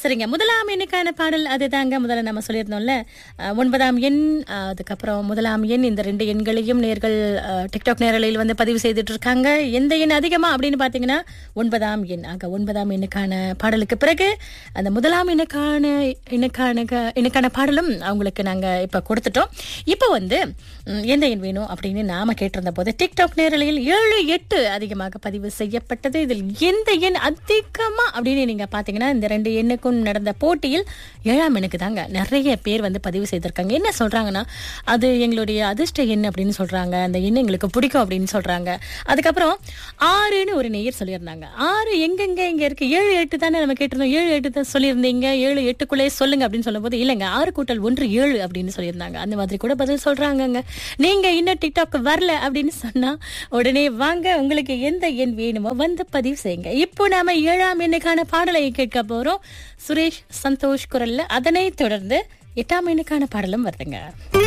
சரிங்க முதலாம் எண்ணுக்கான பாடல் அதுதாங்க முதல்ல நம்ம சொல்லியிருந்தோம்ல அஹ், ஒன்பதாம் எண் அஹ், அதுக்கப்புறம் முதலாம் எண் இந்த ரெண்டு எண்களையும் நேர்கள் அஹ், டிக்டாக் நேரலையில் வந்து பதிவு செய்துட்டு இருக்காங்க எந்த எண் அதிகமா அப்படின்னு பாத்தீங்கன்னா ஒன்பதாம் எண் ஆக ஒன்பதாம் எண்ணுக்கான பாடலுக்கு பிறகு அந்த முதலாம் எண்ணுக்கான எண்ணுக்கான க- எண்ணுக்கான பாடலும் அவங்களுக்கு நாங்க இப்ப கொடுத்துட்டோம் இப்போ வந்து ம், எந்த எண் வேணும் அப்படின்னு நாம கேட்டிருந்த போது டிக்டாக் நேரலையில் ஏழு எட்டு அதிகமாக பதிவு செய்யப்பட்டது இதில் எந்த எண் அதிகமா அப்படின்னு நீங்க பாத்தீங்கன்னா இந்த ரெண்டு எண்ணுக்கும் நடந்த போட்டியில் ஏழாம் எண்ணுக்கு தாங்க நிறைய பேர் வந்து பதிவு செய்திருக்காங்க என்ன சொல்றாங்கன்னா அது எங்களுடைய அதிர்ஷ்ட எண் அப்படின்னு சொல்றாங்க அந்த எண் எங்களுக்கு பிடிக்கும் அப்படின்னு சொல்றாங்க அதுக்கப்புறம் ஆறுன்னு ஒரு நேயர் சொல்லியிருந்தாங்க ஆறு எங்கெங்க இங்க இருக்கு ஏழு எட்டு தானே நம்ம கேட்டிருந்தோம் ஏழு எட்டு தான் சொல்லியிருந்தீங்க ஏழு எட்டுக்குள்ளே சொல்லுங்க அப்படின்னு சொல்லும்போது இல்லைங்க ஆறு கூட்டல் ஒன்று ஏழு அப்படின்னு சொல்லியிருந்தாங்க அந்த மாதிரி கூட பதில் சொல்றாங்கங்க நீங்க இன்னும் டிக்டாக் வரல அப்படின்னு சொன்னா உடனே வாங்க உங்களுக்கு எந்த எண் வேணுமோ வந்து பதிவு செய்யுங்க இப்போ நாம ஏழாம் எண்ணுக்கான பாடலை கேட்க போறோம் சுரேஷ் சந்தோஷ் குரல்ல அதனை தொடர்ந்து எட்டாம் எண்ணுக்கான பாடலும் வருதுங்க